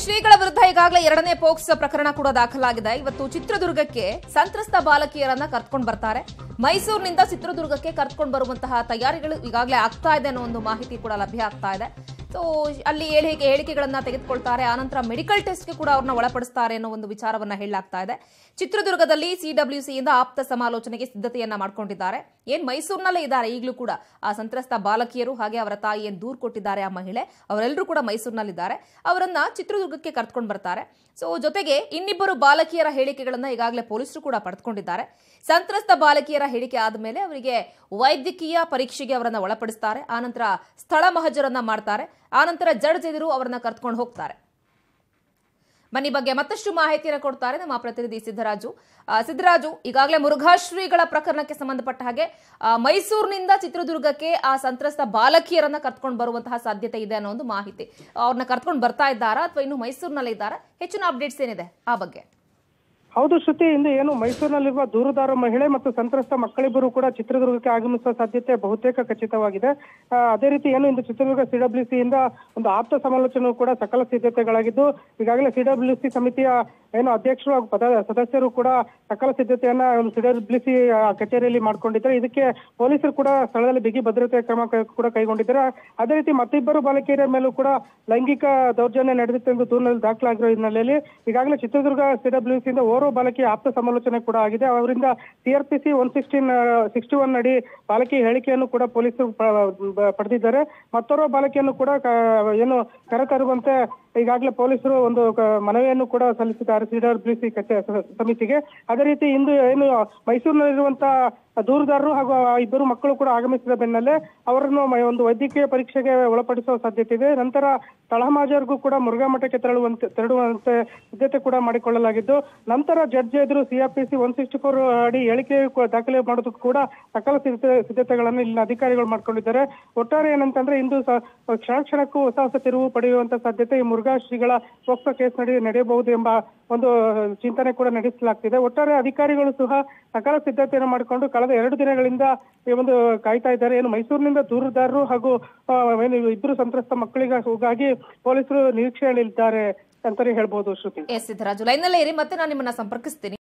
ಶ್ರೀಗಳ ವಿರುದ್ಧ ಈಗಾಗಲೇ ಎರಡನೇ ಪೋಕ್ಸ್ ಪ್ರಕರಣ ಕೂಡ ದಾಖಲಾಗಿದೆ ಇವತ್ತು ಚಿತ್ರದುರ್ಗಕ್ಕೆ ಸಂತ್ರಸ್ತ ಬಾಲಕಿಯರನ್ನ ಕರ್ಕೊಂಡು ಬರ್ತಾರೆ ಮೈಸೂರಿನಿಂದ ಚಿತ್ರದುರ್ಗಕ್ಕೆ ಕರ್ಕೊಂಡು ಬರುವಂತಹ ತಯಾರಿಗಳು ಈಗಾಗಲೇ ಆಗ್ತಾ ಇದೆ ಅನ್ನೋ ಒಂದು ಮಾಹಿತಿ ಕೂಡ ಲಭ್ಯ ಆಗ್ತಾ ಇದೆ ಸೊ ಅಲ್ಲಿ ಹೇಳಿಕೆ ಹೇಳಿಕೆಗಳನ್ನ ತೆಗೆದುಕೊಳ್ತಾರೆ ಆನಂತರ ಮೆಡಿಕಲ್ ಟೆಸ್ಟ್ಗೆ ಕೂಡ ಅವ್ರನ್ನ ಒಳಪಡಿಸ್ತಾರೆ ಅನ್ನೋ ಒಂದು ವಿಚಾರವನ್ನ ಹೇಳಲಾಗ್ತಾ ಇದೆ ಚಿತ್ರದುರ್ಗದಲ್ಲಿ ಸಿಡಬ್ಲ್ಯೂಸಿಯಿಂದ ಆಪ್ತ ಸಮಾಲೋಚನೆಗೆ ಸಿದ್ಧತೆಯನ್ನ ಮಾಡ್ಕೊಂಡಿದ್ದಾರೆ ಏನ್ ಮೈಸೂರಿನಲ್ಲೇ ಇದ್ದಾರೆ ಈಗಲೂ ಕೂಡ ಆ ಸಂತ್ರಸ್ತ ಬಾಲಕಿಯರು ಹಾಗೆ ಅವರ ತಾಯಿ ಏನ್ ದೂರು ಕೊಟ್ಟಿದ್ದಾರೆ ಆ ಮಹಿಳೆ ಅವರೆಲ್ಲರೂ ಕೂಡ ಮೈಸೂರಿನಲ್ಲಿದ್ದಾರೆ ಅವರನ್ನ ಚಿತ್ರದುರ್ಗಕ್ಕೆ ಕರ್ಕೊಂಡು ಬರ್ತಾರೆ ಸೊ ಜೊತೆಗೆ ಇನ್ನಿಬ್ಬರು ಬಾಲಕಿಯರ ಹೇಳಿಕೆಗಳನ್ನ ಈಗಾಗಲೇ ಪೊಲೀಸರು ಕೂಡ ಪಡೆದುಕೊಂಡಿದ್ದಾರೆ ಸಂತ್ರಸ್ತ ಬಾಲಕಿಯರ ಹೇಳಿಕೆ ಆದಮೇಲೆ ಅವರಿಗೆ ವೈದ್ಯಕೀಯ ಪರೀಕ್ಷೆಗೆ ಅವರನ್ನ ಒಳಪಡಿಸ್ತಾರೆ ಆನಂತರ ಸ್ಥಳ ಮಹಜರನ್ನ ಮಾಡ್ತಾರೆ ಆನಂತರ ಜಡ್ಜ್ ಎದುರು ಅವರನ್ನ ಕರ್ಕೊಂಡು ಹೋಗ್ತಾರೆ ಬನ್ನಿ ಬಗ್ಗೆ ಮತ್ತಷ್ಟು ಮಾಹಿತಿಯನ್ನು ಕೊಡ್ತಾರೆ ನಮ್ಮ ಪ್ರತಿನಿಧಿ ಸಿದ್ದರಾಜು ಆ, ಸಿದ್ದರಾಜು ಈಗಾಗಲೇ ಮುರುಘಾಶ್ರೀಗಳ ಪ್ರಕರಣಕ್ಕೆ ಸಂಬಂಧಪಟ್ಟ ಹಾಗೆ ಆ, ಮೈಸೂರಿನಿಂದ ಚಿತ್ರದುರ್ಗಕ್ಕೆ ಆ ಸಂತ್ರಸ್ತ ಬಾಲಕಿಯರನ್ನ ಕರ್ಕೊಂಡು ಬರುವಂತಹ ಸಾಧ್ಯತೆ ಇದೆ ಅನ್ನೋ ಒಂದು ಮಾಹಿತಿ ಅವ್ರನ್ನ ಕರ್ಕೊಂಡು ಬರ್ತಾ ಇದ್ದಾರಾ ಅಥವಾ ಇನ್ನು ಮೈಸೂರಿನಲ್ಲೇ ಇದ್ದಾರಾ ಹೆಚ್ಚಿನ ಅಪ್ಡೇಟ್ಸ್ ಏನಿದೆ ಆ ಬಗ್ಗೆ ಹೌದು ಶ್ರುತಿ ಇಂದು ಏನು ಮೈಸೂರಿನಲ್ಲಿರುವ ದೂರುದಾರ ಮಹಿಳೆ ಮತ್ತು ಸಂತ್ರಸ್ತ ಮಕ್ಕಳಿಬ್ಬರು ಕೂಡ ಚಿತ್ರದುರ್ಗಕ್ಕೆ ಆಗಮಿಸುವ ಸಾಧ್ಯತೆ ಬಹುತೇಕ ಖಚಿತವಾಗಿದೆ ಆ, ಅದೇ ರೀತಿ ಏನು ಇಂದು ಚಿತ್ರದುರ್ಗ ಸಿಡಬ್ಲ್ಯೂಸಿ ಇಂದ ಒಂದು ಆಪ್ತ ಸಮಾಲೋಚನೆ ಕೂಡ ಸಕಲ ಸಿದ್ಧತೆಗಳಾಗಿದ್ದು ಈಗಾಗಲೇ ಸಿಡಬ್ಲ್ಯೂಸಿ ಸಮಿತಿಯ ಏನು ಅಧ್ಯಕ್ಷರು ಹಾಗೂ ಪದ ಸದಸ್ಯರು ಕೂಡ ಸಕಲ ಸಿದ್ಧತೆಯನ್ನ ಒಂದು ಸಿಡಬ್ಲ್ಯೂಸಿ ಕಚೇರಿಯಲ್ಲಿ ಮಾಡ್ಕೊಂಡಿದ್ದಾರೆ ಇದಕ್ಕೆ ಪೊಲೀಸರು ಕೂಡ ಸ್ಥಳದಲ್ಲಿ ಬಿಗಿ ಭದ್ರತೆ ಕ್ರಮ ಕೈ- ಕೂಡ ಕೈಗೊಂಡಿದ್ದಾರೆ ಅದೇ ರೀತಿ ಮತ್ತಿಬ್ಬರು ಬಾಲಕಿಯರ ಮೇಲೂ ಕೂಡ ಲೈಂಗಿಕ ದೌರ್ಜನ್ಯ ನಡೆದಿತ್ತು ಎಂದು ದೂರಿನಲ್ಲಿ ದಾಖಲಾಗಿರೋ ಹಿನ್ನೆಲೆಯಲ್ಲಿ ಈಗಾಗಲೇ ಚಿತ್ರದುರ್ಗ ಸಿಡಬ್ಲ್ಯೂಸಿ ಇಂದ ಓರ್ವ ಬಾಲಕಿ ಆಪ್ತ ಸಮಾಲೋಚನೆ ಕೂಡ ಆಗಿದೆ ಅವರಿಂದ CRPC one sixteen sixty one ಅಡಿ ಬಾಲಕಿ ಹೇಳಿಕೆಯನ್ನು ಕೂಡ ಪೊಲೀಸರು ಪ- ಬ- ಪಡೆದಿದ್ದಾರೆ ಮತ್ತೋರ್ವ ಬಾಲಕಿಯನ್ನು ಕೂಡ ಕ- ಏನು ಕರೆತರುವಂತೆ ಈಗಾಗಲೇ ಪೊಲೀಸರು ಒಂದು ಕ- ಮನವಿಯನ್ನು ಕೂಡ ಸಲ್ಲಿಸಿದ್ದಾರೆ ಸಿಡಬ್ಲ್ಯೂಸಿ ಕಚೇ ಸ- ಸಮಿತಿಗೆ ಅದೇ ರೀತಿ ಇಂದು ಏನು ಮೈಸೂರಿನಲ್ಲಿರುವಂತಹ ದೂರುದಾರರು ಹಾಗೂ ಆ ಇಬ್ಬರು ಮಕ್ಕಳು ಕೂಡ ಆಗಮಿಸಿದ ಬೆನ್ನಲ್ಲೇ ಅವರನ್ನು ಮ- ಒಂದು ವೈದ್ಯಕೀಯ ಪರೀಕ್ಷೆಗೆ ಒಳಪಡಿಸುವ ಸಾಧ್ಯತೆ ಇದೆ ನಂತರ ತಳಮಾಜರ್ಗೂ ಕೂಡ ಮುರುಘಾ ಮಠಕ್ಕೆ ತೆರಳುವಂತೆ ತೆರಳುವಂತೆ ಸಿದ್ಧತೆ ಕೂಡ ಮಾಡಿಕೊಳ್ಳಲಾಗಿದ್ದು ನಂತರ ಜಡ್ಜ್ ಎದುರು ಸಿಆರ್ಪಿಸಿ ಒನ್ ಸಿಕ್ಸ್ಟಿ ಫೋರ್ ಅಡಿ ಹೇಳಿಕೆ ಕೂ- ದಾಖಲೆ ಮಾಡೋದಕ್ಕೂ ಕೂಡ ಸಕಲ ಸಿದ್ಧತೆ ಸಿದ್ಧತೆಗಳನ್ನು ಇಲ್ಲಿನ ಅಧಿಕಾರಿಗಳು ಮಾಡ್ಕೊಂಡಿದ್ದಾರೆ ಒಟ್ಟಾರೆ ಏನಂತಂದ್ರೆ ಇಂದು ಸ- ಕ್ಷಣ ಕ್ಷಣಕ್ಕೂ ಹೊಸ ಹೊಸ ತಿರುವು ಪಡೆಯುವಂತ ಸಾಧ್ಯತೆ ಈ ಮುರುಘಾ ಶ್ರೀಗಳ ಪೋಕ್ಸೋ ಕೇಸ್ ನಡೆ ನಡೆಯಬಹುದು ಎಂಬ ಒಂದು ಚಿಂತನೆ ಕೂಡ ನಡೆಸಲಾಗ್ತಿದೆ ಒಟ್ಟಾರೆ ಅಧಿಕಾರಿಗಳು ಸಹ ಸಕಲ ಸಿದ್ಧತೆಯನ್ನು ಮಾಡಿಕೊಂಡು ಕಳೆದ ಎರಡು ದಿನಗಳಿಂದ ಈ ಒಂದು ಕಾಯ್ತಾ ಇದ್ದಾರೆ ಏನು ಮೈಸೂರಿನಿಂದ ದೂರುದಾರರು ಹಾಗೂ ಆ, ಏನು ಇಬ್ಬರು ಸಂತ್ರಸ್ತ ಮಕ್ಕಳಿಗಾಗಿ ಪೊಲೀಸರು ನಿರೀಕ್ಷೆಯಲ್ಲಿದ್ದಾರೆ ಅಂತಾನೆ ಹೇಳ್ಬೋದು ಶ್ರುತಿ ಎಸ್ ಸಿದ್ದರಾಜು ಲೈನ್ನಲ್ಲೇ ಇರಿ ಮತ್ತೆ ನಾನು ನಿಮ್ಮನ್ನ ಸಂಪರ್ಕಿಸ್ತೀನಿ